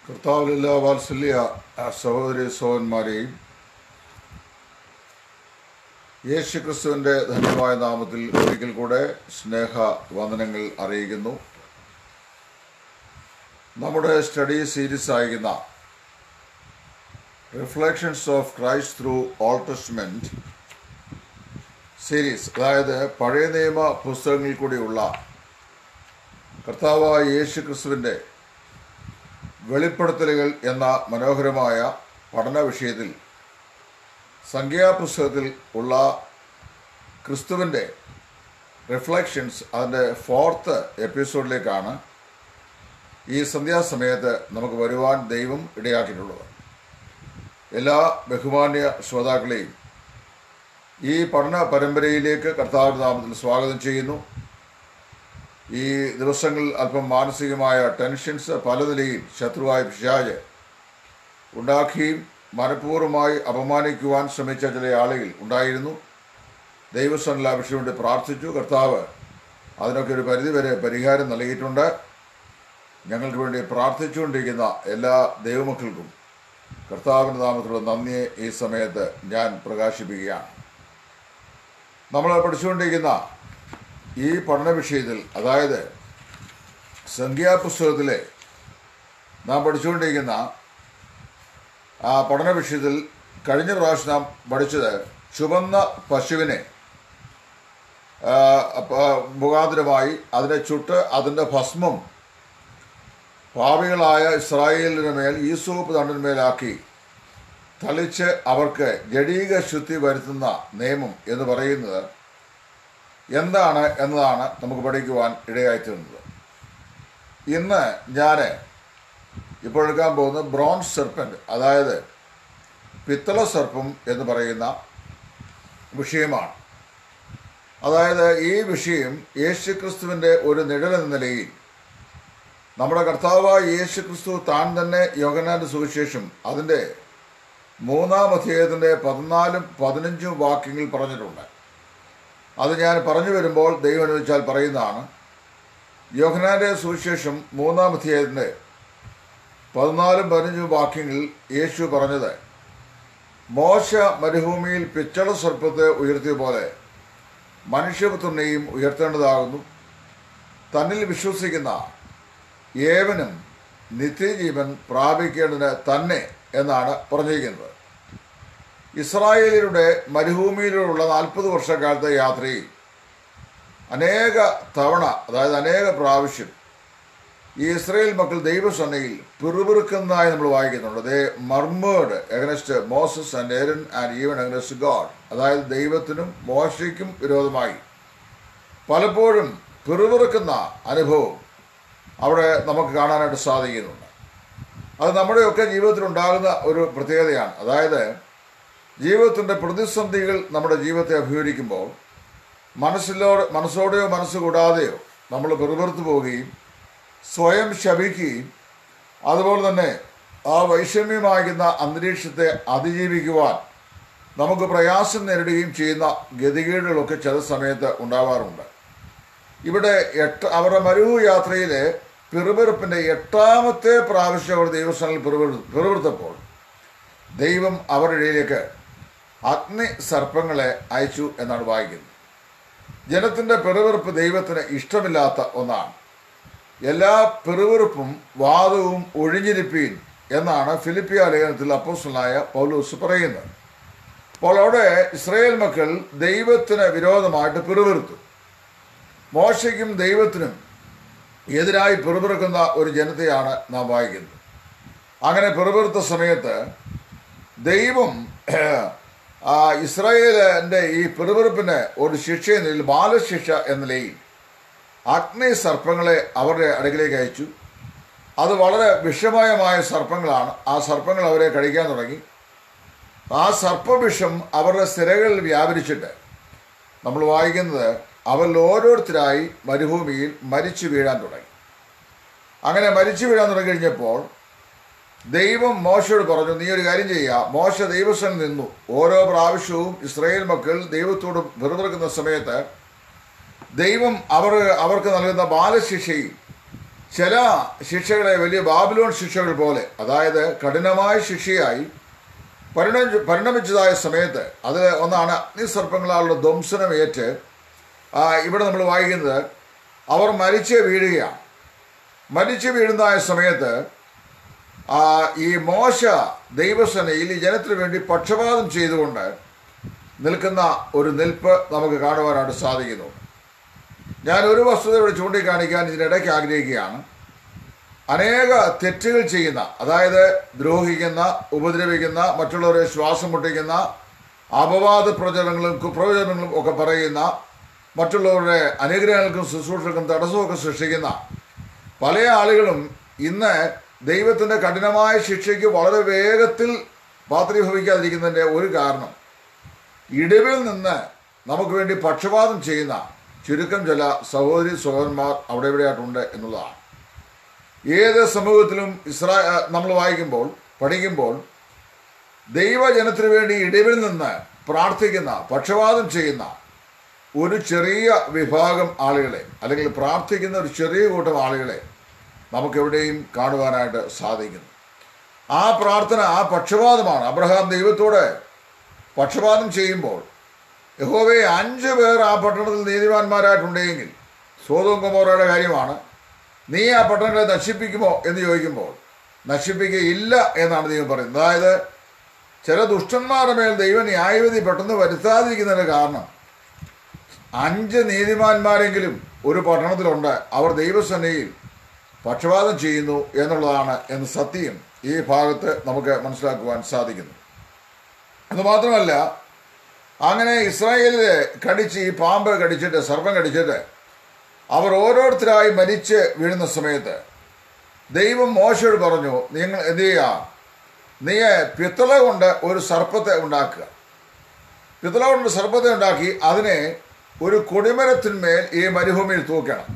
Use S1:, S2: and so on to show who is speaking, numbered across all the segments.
S1: കർത്താവിലെല്ലാ വാത്സല്യ സഹോദരി സഹോദരന്മാരെയും യേശു ക്രിസ്തുവിൻ്റെ ധന്യമായ നാമത്തിൽ ഒരിക്കൽ കൂടെ സ്നേഹ വന്ദനങ്ങൾ അറിയിക്കുന്നു നമ്മുടെ സ്റ്റഡി സീരീസ് ആയിരിക്കുന്ന reflections of Christ through Old Testament series അതായത് പഴയ നിയമ പുസ്തകങ്ങളിൽ കൂടിയുള്ള കർത്താവായ യേശു ക്രിസ്തുവിൻ്റെ വെളിപ്പെടുത്തലുകൾ എന്ന മനോഹരമായ പഠന വിഷയത്തിൽ സംഖ്യാപുസ്തകത്തിൽ ഉള്ള ക്രിസ്തുവിൻ്റെ റിഫ്ലക്ഷൻസ് അതിൻ്റെ ഫോർത്ത് എപ്പിസോഡിലേക്കാണ് ഈ സന്ധ്യാസമയത്ത് നമുക്ക് വരുവാൻ ദൈവം ഇടയാക്കിയിട്ടുള്ളത് എല്ലാ ബഹുമാന്യ ശ്രോതാക്കളെയും ഈ പഠന പരമ്പരയിലേക്ക് കർത്താവിൻ്റെ നാമത്തിൽ സ്വാഗതം ചെയ്യുന്നു ഈ ദിവസങ്ങളിൽ അല്പം മാനസികമായ ടെൻഷൻസ് പല നിലയിൽ ശത്രുവായ പിശാജ് ഉണ്ടാക്കുകയും മനഃപൂർവ്വമായി അപമാനിക്കുവാൻ ശ്രമിച്ച ചില ആളുകൾ ഉണ്ടായിരുന്നു ദൈവസനിൽ ആ വിഷയം വേണ്ടി പ്രാർത്ഥിച്ചു കർത്താവ് അതിനൊക്കെ ഒരു പരിധിവരെ പരിഹാരം നൽകിയിട്ടുണ്ട് ഞങ്ങൾക്ക് വേണ്ടി പ്രാർത്ഥിച്ചുകൊണ്ടിരിക്കുന്ന എല്ലാ ദൈവമക്കൾക്കും കർത്താവിൻ്റെ നാമത്തിലുള്ള നന്ദിയെ ഈ സമയത്ത് ഞാൻ പ്രകാശിപ്പിക്കുകയാണ് നമ്മൾ പഠിച്ചുകൊണ്ടിരിക്കുന്ന ഈ പഠന വിഷയത്തിൽ അതായത് സംഖ്യാപുസ്തകത്തിലെ നാം പഠിച്ചുകൊണ്ടിരിക്കുന്ന ആ പഠന വിഷയത്തിൽ കഴിഞ്ഞ പ്രാവശ്യം നാം പഠിച്ചത് ചുവന്ന പശുവിനെ ആ, പ- മുഖാന്തരമായി അതിനെ ചുട്ട് അതിൻ്റെ ഭസ്മം പാപികളായ ഇസ്രായേലിന് മേൽ ഈസോപ്പ് തണ്ടിന്മേലാക്കി തളിച്ച് അവർക്ക് ജഡീക ശുദ്ധി വരുത്തുന്ന നിയമം എന്ന് പറയുന്നത് എന്താണ് എന്നതാണ് നമുക്ക് പഠിക്കുവാൻ ഇടയായിത്തീർന്നത് ഇന്ന് ഞാൻ ഇപ്പോൾ എടുക്കാൻ പോകുന്നത് ബ്രോൺസ് സെർപ്പൻ്റ് അതായത് പിത്തള സർപ്പം എന്ന് പറയുന്ന വിഷയമാണ് അതായത് ഈ വിഷയം യേശുക്രിസ്തുവിൻ്റെ ഒരു നിഴൽ എന്ന നിലയിൽ നമ്മുടെ കർത്താവായ യേശുക്രിസ്തു താൻ തന്നെ യോഗനാന്റെ സുവിശേഷം അതിൻ്റെ മൂന്നാം അധ്യായത്തിൻ്റെ പതിനാലും പതിനഞ്ചും വാക്യങ്ങൾ പറഞ്ഞിട്ടുണ്ട് അത് ഞാൻ പറഞ്ഞു വരുമ്പോൾ ദൈവം അനുവദിച്ചാൽ പറയുന്നതാണ് യോഹനാന്റെ സുവിശേഷം മൂന്നാം അധ്യായത്തിൻ്റെ പതിനാലും പതിനഞ്ചും വാക്യങ്ങളിൽ യേശു പറഞ്ഞത് മോശ മരുഭൂമിയിൽ പിച്ചള സർപ്പത്തെ ഉയർത്തിയ പോലെ മനുഷ്യപുത്രനെയും ഉയർത്തേണ്ടതാകുന്നു തന്നിൽ വിശ്വസിക്കുന്ന ഏവനും നിത്യജീവൻ പ്രാപിക്കേണ്ടതിന് തന്നെ എന്നാണ് പറഞ്ഞിരിക്കുന്നത് ഇസ്രായേലിയുടെ മരുഭൂമിയിലുള്ള നാൽപ്പത് വർഷക്കാലത്തെ യാത്രയിൽ അനേക തവണ അതായത് അനേക പ്രാവശ്യം ഈ ഇസ്രായേൽ മക്കൾ ദൈവസന്നയിൽ പിറുപിറുക്കുന്നതായി നമ്മൾ വായിക്കുന്നുണ്ട് the murmured against Moses and Aaron and even against God അതായത് ദൈവത്തിനും മോശയ്ക്കും വിരോധമായി പലപ്പോഴും പിറുപിറുക്കുന്ന അനുഭവം അവിടെ നമുക്ക് കാണാനായിട്ട് സാധിക്കുന്നുണ്ട് അത് നമ്മുടെയൊക്കെ ജീവിതത്തിൽ ഉണ്ടാകുന്ന ഒരു പ്രത്യേകതയാണ് അതായത് ജീവിതത്തിൻ്റെ പ്രതിസന്ധികൾ നമ്മുടെ ജീവിതത്തെ അഭിമുഖീകരിക്കുമ്പോൾ മനസ്സിലോ മനസ്സോടെയോ മനസ്സ് കൂടാതെയോ നമ്മൾ പിറുപിറുത്തു പോവുകയും സ്വയം ശപിക്കുകയും അതുപോലെ തന്നെ ആ വൈഷമ്യമാകുന്ന അന്തരീക്ഷത്തെ അതിജീവിക്കുവാൻ നമുക്ക് പ്രയാസം നേരിടുകയും ചെയ്യുന്ന ഗതികേടുകളൊക്കെ ചില സമയത്ത് ഉണ്ടാവാറുണ്ട് ഇവിടെ എട്ട് അവരുടെ മരുഭൂ യാത്രയിലെ പിറുപിറുപ്പിൻ്റെ എട്ടാമത്തെ പ്രാവശ്യം അവർ ദൈവസ്ഥാനിൽ പിറുപിറു പിറുപിറുത്തപ്പോൾ ദൈവം അവരുടെ ഇടയിലേക്ക് അഗ്നി സർപ്പങ്ങളെ അയച്ചു എന്നാണ് വായിക്കുന്നത് ജനത്തിൻ്റെ പിറുവിറുപ്പ് ദൈവത്തിന് ഇഷ്ടമില്ലാത്ത ഒന്നാണ് എല്ലാ പിറുവിറുപ്പും വാദവും ഒഴിഞ്ഞിരിപ്പീൻ എന്നാണ് ഫിലിപ്പിയ ലേഖനത്തിൽ അപ്പോസ്റ്റലായ പൗലൂസ് പറയുന്നത് അപ്പോൾ അവിടെ ഇസ്രയേൽ മക്കൾ ദൈവത്തിന് വിരോധമായിട്ട് പിറുവിറുത്തു മോശയ്ക്കും ദൈവത്തിനും എതിരായി പിറുപിറുക്കുന്ന ഒരു ജനതയാണ് നാം വായിക്കുന്നത് അങ്ങനെ പിറുപിറുത്ത സമയത്ത് ദൈവം ആ, ഇസ്രായേലിൻ്റെ ഈ പിറുപിറുപ്പിന് ഒരു ശിക്ഷ എന്ന നിലയിൽ ബാലശിക്ഷ എന്ന നിലയിൽ അഗ്നി സർപ്പങ്ങളെ അവരുടെ അടുക്കിലേക്ക് അയച്ചു അത് വളരെ വിഷമയമായ സർപ്പങ്ങളാണ് ആ സർപ്പങ്ങൾ അവരെ കഴിക്കാൻ തുടങ്ങി ആ സർപ്പവിഷം അവരുടെ സ്ഥിരകളിൽ വ്യാപരിച്ചിട്ട് നമ്മൾ വായിക്കുന്നത് അവരിൽ ഓരോരുത്തരായി മരുഭൂമിയിൽ മരിച്ചു വീഴാൻ തുടങ്ങി അങ്ങനെ മരിച്ചു വീഴാൻ തുടങ്ങി കഴിഞ്ഞപ്പോൾ ദൈവം മോശയോട് പറഞ്ഞു നീ ഒരു കാര്യം ചെയ്യുക മോശ ദൈവസ്ഥൻ നിന്നു ഓരോ പ്രാവശ്യവും ഇസ്രായേൽ മക്കൾ ദൈവത്തോട് വെറുതെടുക്കുന്ന സമയത്ത് ദൈവം അവർ അവർക്ക് നൽകുന്ന ബാലശിക്ഷയിൽ ചില ശിക്ഷകളെ വലിയ ബാബിലോൺ ശിക്ഷകൾ പോലെ അതായത് കഠിനമായ ശിക്ഷയായി പരിണമിച്ച് പരിണമിച്ചതായ സമയത്ത് അത് ഒന്നാണ് അഗ്നിസർപ്പങ്ങളാലുള്ള ധ്വംസനമേറ്റ് ആ, ഇവിടെ നമ്മൾ വായിക്കുന്നത് അവർ മരിച്ച് വീഴുകയാണ് മരിച്ചു വീഴുന്നതായ സമയത്ത് ആ, ഈ മോശ ദൈവസേനയിൽ ഈ ജനത്തിന് വേണ്ടി പക്ഷപാതം ചെയ്തുകൊണ്ട് നിൽക്കുന്ന ഒരു നിൽപ്പ് നമുക്ക് കാണുവാനായിട്ട് സാധിക്കുന്നു ഞാൻ ഒരു വസ്തുത ഇവിടെ ചൂണ്ടിക്കാണിക്കാൻ ഇതിനിടയ്ക്ക് ആഗ്രഹിക്കുകയാണ് അനേക തെറ്റുകൾ ചെയ്യുന്ന അതായത് ദ്രോഹിക്കുന്ന ഉപദ്രവിക്കുന്ന മറ്റുള്ളവരെ ശ്വാസം മുട്ടിക്കുന്ന അപവാദ പ്രചരണങ്ങളും കുപ്രവചനങ്ങളും ഒക്കെ പറയുന്ന മറ്റുള്ളവരുടെ അനുഗ്രഹങ്ങൾക്കും ശുശ്രൂഷകൾക്കും തടസ്സമൊക്കെ സൃഷ്ടിക്കുന്ന പല ആളുകളും ഇന്ന് ദൈവത്തിൻ്റെ കഠിനമായ ശിക്ഷയ്ക്ക് വളരെ വേഗത്തിൽ പാത്രീഭവിക്കാതിരിക്കുന്നതിൻ്റെ ഒരു കാരണം ഇടിവിൽ നിന്ന് നമുക്ക് വേണ്ടി പക്ഷപാതം ചെയ്യുന്ന ചുരുക്കം ചില സഹോദരി സഹോദരന്മാർ അവിടെ ഇവിടെയായിട്ടുണ്ട് എന്നുള്ളതാണ് ഏത് സമൂഹത്തിലും ഇസ്രാ നമ്മൾ വായിക്കുമ്പോൾ പഠിക്കുമ്പോൾ ദൈവജനത്തിനു വേണ്ടി ഇടിവിൽ നിന്ന് പ്രാർത്ഥിക്കുന്ന പക്ഷപാതം ചെയ്യുന്ന ഒരു ചെറിയ വിഭാഗം ആളുകളെ അല്ലെങ്കിൽ പ്രാർത്ഥിക്കുന്ന ഒരു ചെറിയ കൂട്ടം ആളുകളെ നമുക്കെവിടെയും കാണുവാനായിട്ട് സാധിക്കുന്നു ആ പ്രാർത്ഥന ആ പക്ഷപാതമാണ് അബ്രഹാം ദൈവത്തോട് പക്ഷപാതം ചെയ്യുമ്പോൾ യഹോവയെ അഞ്ച് പേർ ആ പട്ടണത്തിൽ നീതിമാന്മാരായിട്ടുണ്ടെങ്കിൽ സോതവും കുമോറയുടെ കാര്യമാണ് നീ ആ പട്ടണങ്ങളെ നശിപ്പിക്കുമോ എന്ന് ചോദിക്കുമ്പോൾ നശിപ്പിക്കുകയില്ല എന്നാണ് ദൈവം പറയുന്നത് അതായത് ചില ദുഷ്ടന്മാരുടെ മേൽ ദൈവം ന്യായവിധി പെട്ടെന്ന് വരുത്താതിരിക്കുന്നതിന് കാരണം അഞ്ച് നീതിമാന്മാരെങ്കിലും ഒരു പട്ടണത്തിലുണ്ട് അവർ ദൈവസേനയിൽ പക്ഷപാതം ചെയ്യുന്നു എന്നുള്ളതാണ് എന്ന് സത്യം ഈ ഭാഗത്ത് നമുക്ക് മനസ്സിലാക്കുവാൻ സാധിക്കുന്നു അത് മാത്രമല്ല അങ്ങനെ ഇസ്രായേലിലെ കടിച്ച് ഈ പാമ്പ് കടിച്ചിട്ട് സർപ്പം കടിച്ചിട്ട് അവർ ഓരോരുത്തരായി മരിച്ച് വീഴുന്ന സമയത്ത് ദൈവം മോശയോട് പറഞ്ഞു നിങ്ങൾ എന്ത് ചെയ്യുക നീ പിത്തള കൊണ്ട് ഒരു സർപ്പത്തെ ഉണ്ടാക്കുക പിത്തള കൊണ്ട് സർപ്പത്തെ ഉണ്ടാക്കി അതിനെ ഒരു കൊടിമരത്തിന്മേൽ ഈ മരുഭൂമിയിൽ തൂക്കണം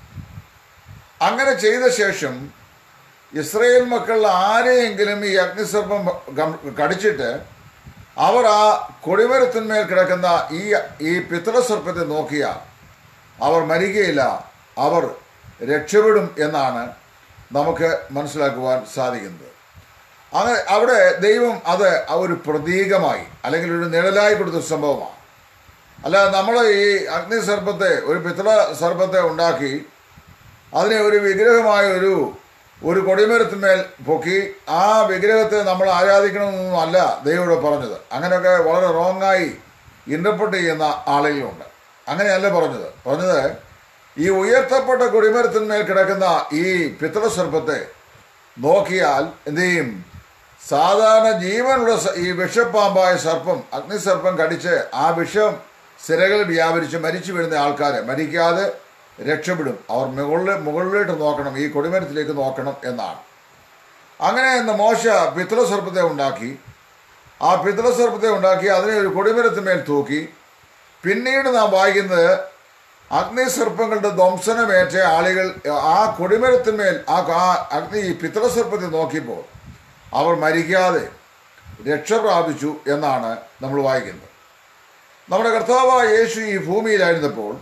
S1: അങ്ങനെ ചെയ്ത ശേഷം ഇസ്രയേൽ മക്കളിൽ ആരെയെങ്കിലും ഈ അഗ്നിസർപ്പം ഗം- കടിച്ചിട്ട് അവർ ആ കൊടിമരത്തിന്മേൽ കിടക്കുന്ന ഈ ഈ പിത്തള സർപ്പത്തെ നോക്കിയാൽ അവർ മരിക്കുകയില്ല അവർ രക്ഷപ്പെടും എന്നാണ് നമുക്ക് മനസ്സിലാക്കുവാൻ സാധിക്കുന്നത് അങ്ങനെ അവിടെ ദൈവം അത് ആ ഒരു പ്രതീകമായി അല്ലെങ്കിൽ ഒരു നിഴലായി കൊടുത്ത സംഭവമാണ് അല്ലാതെ നമ്മൾ ഈ അഗ്നി സർപ്പത്തെ ഒരു പിത്തള സർപ്പത്തെ ഉണ്ടാക്കി അതിനെ ഒരു വിഗ്രഹമായ ഒരു ഒരു കൊടിമരത്തിന്മേൽ പൊക്കി ആ വിഗ്രഹത്തെ നമ്മൾ ആരാധിക്കണമെന്നൊന്നും അല്ല ദൈവോട് പറഞ്ഞത് അങ്ങനെയൊക്കെ വളരെ റോങ്ങായി ഇൻ്റർപ്രട്ട് ചെയ്യുന്ന ആളുകളുണ്ട് അങ്ങനെയല്ല പറഞ്ഞത് പറഞ്ഞത് ഈ ഉയർത്തപ്പെട്ട കൊടിമരത്തിന്മേൽ കിടക്കുന്ന ഈ പിത്തള സർപ്പത്തെ നോക്കിയാൽ എന്ത് ചെയ്യും സാധാരണ ജീവനുള്ള സ- ഈ വിഷപ്പാമ്പായ സർപ്പം അഗ്നിസർപ്പം കടിച്ച് ആ വിഷം സിരകളിൽ വ്യാപരിച്ച് മരിച്ചു വീഴുന്ന ആൾക്കാരെ മരിക്കാതെ രക്ഷപ്പെടും അവർ മുകളിൽ മുകളിലോട്ട് നോക്കണം ഈ കൊടിമരത്തിലേക്ക് നോക്കണം എന്നാണ് അങ്ങനെ ഇന്ന് മോശ പിത്തള സർപ്പത്തെ ഉണ്ടാക്കി ആ പിത്തള സർപ്പത്തെ ഉണ്ടാക്കി അതിനെ ഒരു കൊടിമരത്തിന്മേൽ തൂക്കി പിന്നീട് നാം വായിക്കുന്നത് അഗ്നിസർപ്പങ്ങളുടെ ധ്വംസനമേറ്റ ആളുകൾ ആ കൊടിമരത്തിന്മേൽ ആ കാ- അഗ്നി ഈ പിത്തള സർപ്പത്തെ നോക്കിയപ്പോൾ അവർ മരിക്കാതെ രക്ഷ പ്രാപിച്ചു എന്നാണ് നമ്മൾ വായിക്കുന്നത് നമ്മുടെ കർത്താവായ യേശു ഈ ഭൂമിയിലായിരുന്നപ്പോൾ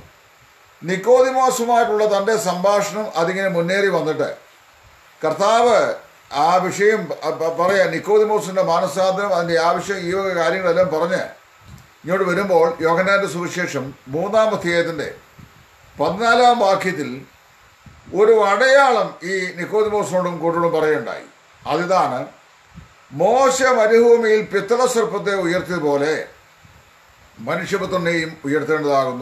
S1: നിക്കോദിമോസുമായിട്ടുള്ള തൻ്റെ സംഭാഷണം അതിങ്ങനെ മുന്നേറി വന്നിട്ട് കർത്താവ് ആ വിഷയം പ- പ- പറയാ നിക്കോദിമോസിന്റെ മാനസാന്തരം അതിൻ്റെ ആവശ്യം ഈ വക കാര്യങ്ങളെല്ലാം പറഞ്ഞ് ഇങ്ങോട്ട് വരുമ്പോൾ യോഹനാന്റെ സുവിശേഷം മൂന്നാം അധ്യായത്തിൻ്റെ പതിനാലാം വാക്യത്തിൽ ഒരു അടയാളം ഈ നിക്കോദിമോസിനോടും കൂട്ടോടും പറയുണ്ടായി അതിതാണ് മോശ മരുഭൂമിയിൽ പിത്തള സർപ്പത്തെ ഉയർത്തിയതുപോലെ മനുഷ്യപുത്രനെയും ഉയർത്തേണ്ടതാകുന്നു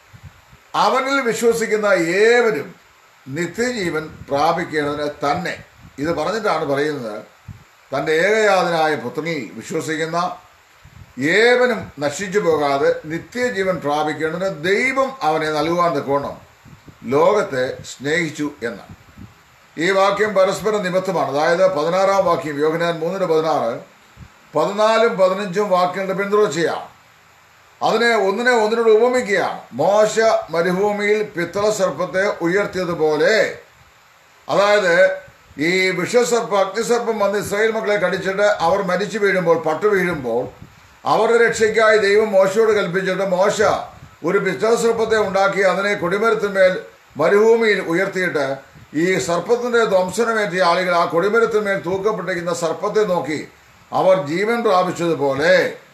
S1: അവനിൽ വിശ്വസിക്കുന്ന ഏവരും നിത്യജീവൻ പ്രാപിക്കേണ്ടതിന് തന്നെ ഇത് പറഞ്ഞിട്ടാണ് പറയുന്നത് തൻ്റെ ഏകയാതനായ പുത്രനിൽ വിശ്വസിക്കുന്ന ഏവനും നശിച്ചു പോകാതെ നിത്യജീവൻ പ്രാപിക്കേണ്ടതിന് ദൈവം അവനെ നൽകുവാൻ തക്കോണം ലോകത്തെ സ്നേഹിച്ചു എന്നാണ് ഈ വാക്യം പരസ്പര നിമിത്തമാണ് അതായത് പതിനാറാം വാക്യം യോഹനാൻ മൂന്നിന് പതിനാറ് പതിനാലും പതിനഞ്ചും വാക്യങ്ങളുടെ പിന്തുടർച്ചയാണ് അതിനെ ഒന്നിനെ ഒന്നിനോട് ഉപമിക്കുകയാണ് മോശ മരുഭൂമിയിൽ പിത്തള സർപ്പത്തെ ഉയർത്തിയതുപോലെ അതായത് ഈ വിഷസർപ്പ അഗ്നിസർപ്പം വന്ന് ഇസ്രായേൽ മക്കളെ കടിച്ചിട്ട് അവർ മരിച്ചു വീഴുമ്പോൾ പട്ടു വീഴുമ്പോൾ അവരുടെ രക്ഷയ്ക്കായി ദൈവം മോശയോട് കൽപ്പിച്ചിട്ട് മോശ ഒരു പിത്തള സർപ്പത്തെ ഉണ്ടാക്കി അതിനെ കൊടിമരത്തിന്മേൽ മരുഭൂമിയിൽ ഉയർത്തിയിട്ട് ഈ സർപ്പത്തിന്റെ ധ്വംസനമേറ്റിയ ആളുകൾ ആ കൊടിമരത്തിന്മേൽ തൂക്കപ്പെട്ടിരിക്കുന്ന സർപ്പത്തെ നോക്കി അവർ ജീവൻ പ്രാപിച്ചതുപോലെ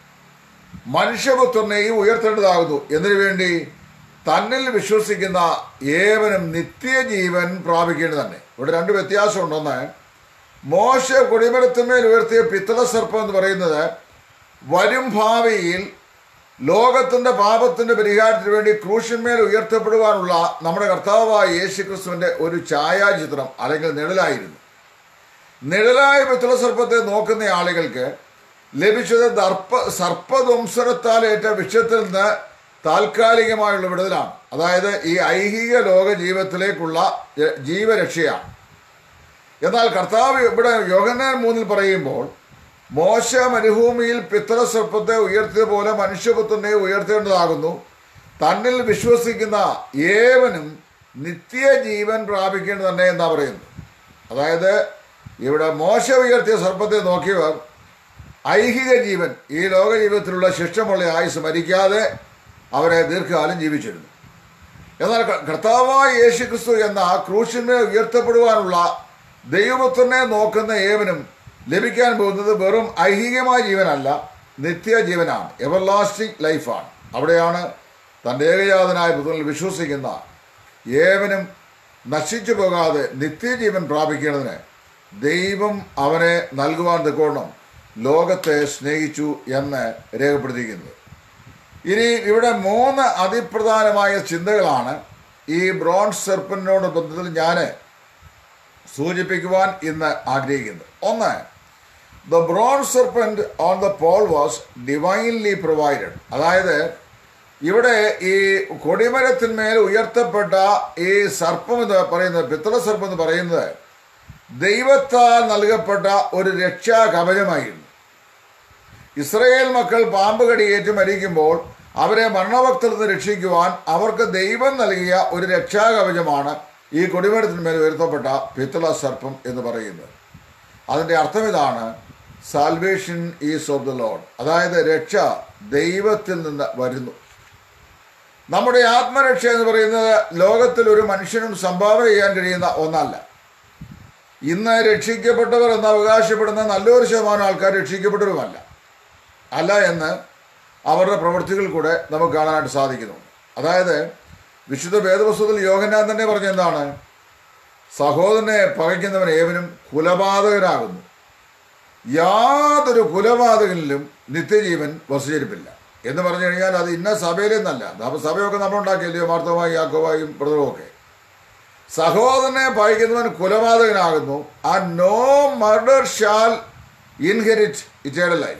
S1: മനുഷ്യപുത്രനെയും ഉയർത്തേണ്ടതാകുന്നു എന്നതിനു വേണ്ടി തന്നിൽ വിശ്വസിക്കുന്ന ഏവനും നിത്യജീവൻ പ്രാപിക്കേണ്ടത് തന്നെ ഇവിടെ രണ്ട് വ്യത്യാസമുണ്ടെന്ന് മോശ കൊടിമരത്തിന്മേൽ ഉയർത്തിയ പിത്തള സർപ്പം എന്ന് പറയുന്നത് വരും ഭാവിയിൽ ലോകത്തിന്റെ പാപത്തിന്റെ പരിഹാരത്തിന് വേണ്ടി ക്രൂശന്മേൽ ഉയർത്തപ്പെടുവാനുള്ള നമ്മുടെ കർത്താവായ യേശു ക്രിസ്തുവിന്റെ ഒരു ഛായാചിത്രം അല്ലെങ്കിൽ നിഴലായിരുന്നു നിഴലായ പിത്തള സർപ്പത്തെ നോക്കുന്ന ആളുകൾക്ക് ലഭിച്ചത് ദർപ്പ സർപ്പധ്വംസനത്താലേറ്റ വിഷയത്തിൽ നിന്ന് താൽക്കാലികമായുള്ള വിടുതലാണ് അതായത് ഈ ഐഹിക ലോക ജീവിതത്തിലേക്കുള്ള ജ- ജീവരക്ഷയാണ് എന്നാൽ കർത്താവ് ഇവിടെ യോഹന്നാൻ മൂന്നിൽ പറയുമ്പോൾ മോശ മരുഭൂമിയിൽ പിത്തള സർപ്പത്തെ ഉയർത്തിയതുപോലെ മനുഷ്യപുത്രനെ ഉയർത്തേണ്ടതാകുന്നു തന്നിൽ വിശ്വസിക്കുന്ന ഏവനും നിത്യജീവൻ പ്രാപിക്കേണ്ടത് തന്നെ എന്നാ പറയുന്നത് അതായത് ഇവിടെ മോശ ഉയർത്തിയ സർപ്പത്തെ നോക്കിയവർ ഐഹിക ജീവൻ ഈ ലോക ജീവിതത്തിലുള്ള ശിഷ്ടമുള്ള ആയുസ് മരിക്കാതെ അവരെ ദീർഘകാലം ജീവിച്ചിരുന്നു എന്നാൽ ക- കർത്താവായ യേശു ക്രിസ്തു എന്ന ക്രൂശിന്മേൽ ഉയർത്തപ്പെടുവാനുള്ള ദൈവപുത്രനെ നോക്കുന്ന ഏവനും ലഭിക്കാൻ പോകുന്നത് വെറും ഐഹികമായ ജീവനല്ല നിത്യജീവനാണ് എവർലാസ്റ്റിംഗ് ലൈഫാണ് അവിടെയാണ് തൻ്റെ ഏകജാതനായ പുത്രനിൽ വിശ്വസിക്കുന്ന ഏവനും നശിച്ചു പോകാതെ നിത്യജീവൻ പ്രാപിക്കേണ്ടതിന് ദൈവം അവനെ നൽകുവാൻ തക്കോണം ലോകത്തെ സ്നേഹിച്ചു എന്ന് രേഖപ്പെടുത്തിയിരിക്കുന്നത് ഇനി ഇവിടെ മൂന്ന് അതിപ്രധാനമായ ചിന്തകളാണ് ഈ ബ്രോൺസ് സെർപ്പനോട് ബന്ധത്തിൽ ഞാൻ സൂചിപ്പിക്കുവാൻ ഇന്ന് ആഗ്രഹിക്കുന്നത് ഒന്ന് the bronze serpent on the pole was divinely provided അതായത് ഇവിടെ ഈ കൊടിമരത്തിന്മേൽ ഉയർത്തപ്പെട്ട ഈ സർപ്പം എന്ന് പറയുന്നത് പിത്തള സർപ്പം എന്ന് പറയുന്നത് ദൈവത്താൽ നൽകപ്പെട്ട ഒരു രക്ഷാ കവചമായിരുന്നു ഇസ്രയേൽ മക്കൾ പാമ്പ് കടിയേറ്റ് മരിക്കുമ്പോൾ അവരെ മരണഭക്തിൽ നിന്ന് രക്ഷിക്കുവാൻ അവർക്ക് ദൈവം നൽകിയ ഒരു രക്ഷാകവചമാണ് ഈ കൊടിമരത്തിന്മേൽ ഉയർത്തപ്പെട്ട പിത്തള സർപ്പം എന്ന് പറയുന്നത് അതിൻ്റെ അർത്ഥം ഇതാണ് salvation is of the Lord അതായത് രക്ഷ ദൈവത്തിൽ നിന്ന് വരുന്നു നമ്മുടെ ആത്മരക്ഷ എന്ന് പറയുന്നത് ലോകത്തിൽ ഒരു മനുഷ്യനും സംഭാവന ചെയ്യാൻ കഴിയുന്ന ഒന്നല്ല ഇന്ന് രക്ഷിക്കപ്പെട്ടവർ എന്ന് അവകാശപ്പെടുന്ന നല്ലൊരു ശതമാനം ആൾക്കാർ രക്ഷിക്കപ്പെട്ടവരുമല്ല അല്ല എന്ന് അവരുടെ പ്രവൃത്തികൾ കൂടെ നമുക്ക് കാണാനായിട്ട് സാധിക്കുന്നു അതായത് വിശുദ്ധ വേദപുസ്തകത്തിൽ യോഹന്നാൻ തന്നെ പറഞ്ഞ എന്താണ് സഹോദരനെ പകയ്ക്കുന്നവൻ ഏവനും കുലപാതകനാകുന്നു യാതൊരു കുലപാതകനിലും നിത്യജീവൻ വസുചരിപ്പില്ല എന്ന് പറഞ്ഞു കഴിഞ്ഞാൽ അത് ഇന്ന സഭയിലെന്നല്ല അപ്പൊ സഭയൊക്കെ നമ്മൾ ഉണ്ടാക്കിയല്ലയോ മാർത്തവുമായി യാക്കോവായും ബ്രദറും ഒക്കെ സഹോദരനെ പകയ്ക്കുന്നവൻ കുലപാതകനാകുന്നു ആ no murder shall inherit eternal life